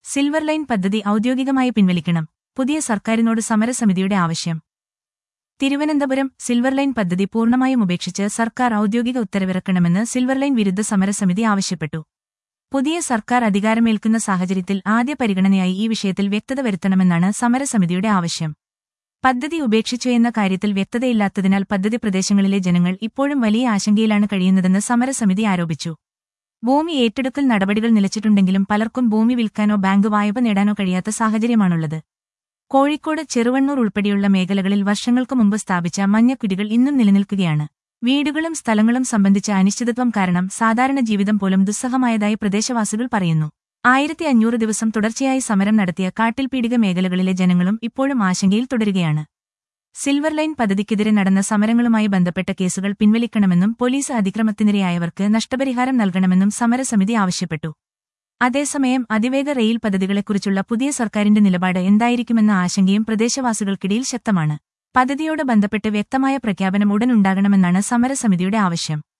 silver line പദ്ധതി ഔദ്യോഗികമായി പിൻവലിക്കണം പുതിയ സർക്കാരിനോട് സമരസമിതിയുടെ ആവശ്യം തിരുവനന്തപുരം സിൽവർ ലൈൻ പദ്ധതി പൂർണ്ണമായും ഉപേക്ഷിച്ച് സർക്കാർ ഔദ്യോഗിക ഉത്തരവിറക്കണമെന്ന് സിൽവർ ലൈൻ വിരുദ്ധ സമരസമിതി ആവശ്യപ്പെട്ടു പുതിയ സർക്കാർ അധികാരമേൽക്കുന്ന സാഹചര്യത്തിൽ ആദ്യ പരിഗണനയായി ഈ വിഷയത്തിൽ വ്യക്തത വരുത്തണമെന്നാണ് സമരസമിതിയുടെ ആവശ്യം പദ്ധതി ഉപേക്ഷിച്ചു എന്ന കാര്യത്തിൽ വ്യക്തതയില്ലാത്തതിനാൽ പദ്ധതി പ്രദേശങ്ങളിലെ ജനങ്ങൾ ഇപ്പോഴും വലിയ ആശങ്കയിലാണ് കഴിയുന്നതെന്ന് സമരസമിതി ആരോപിച്ചു ഭൂമി ഏറ്റെടുക്കൽ നടപടികൾ നിലച്ചിട്ടുണ്ടെങ്കിലും പലർക്കും ഭൂമി വിൽക്കാനോ ബാങ്ക് വായ്പ നേടാനോ കഴിയാത്ത സാഹചര്യമാണുള്ളത് കോഴിക്കോട് ചെറുവണ്ണൂർ ഉൾപ്പെടെയുള്ള മേഖലകളിൽ വർഷങ്ങൾക്ക് മുമ്പ് സ്ഥാപിച്ച മഞ്ഞക്കുടികൾ ഇന്നും നിലനിൽക്കുകയാണ് വീടുകളും സ്ഥലങ്ങളും സംബന്ധിച്ച അനിശ്ചിതത്വം കാരണം സാധാരണ ജീവിതം പോലും ദുസ്സഹമായതായി പ്രദേശവാസികൾ പറയുന്നു ആയിരത്തി അഞ്ഞൂറ് ദിവസം തുടർച്ചയായി സമരം നടത്തിയ കാട്ടിൽപീഡിക മേഖലകളിലെ ജനങ്ങളും ഇപ്പോഴും ആശങ്കയിൽ തുടരുകയാണ് സിൽവർ ലൈൻ പദ്ധതിക്കെതിരെ നടന്ന സമരങ്ങളുമായി ബന്ധപ്പെട്ട കേസുകൾ പിൻവലിക്കണമെന്നും പോലീസ് അതിക്രമത്തിനിരയായവർക്ക് നഷ്ടപരിഹാരം നൽകണമെന്നും സമരസമിതി ആവശ്യപ്പെട്ടു അതേസമയം അതിവേഗ റെയിൽ പദ്ധതികളെക്കുറിച്ചുള്ള പുതിയ സർക്കാരിന്റെ നിലപാട് എന്തായിരിക്കുമെന്ന ആശങ്കയും പ്രദേശവാസികൾക്കിടയിൽ ശക്തമാണ് പദ്ധതിയോട് ബന്ധപ്പെട്ട് വ്യക്തമായ പ്രഖ്യാപനം ഉടൻ ഉണ്ടാകണമെന്നാണ് സമരസമിതിയുടെ ആവശ്യം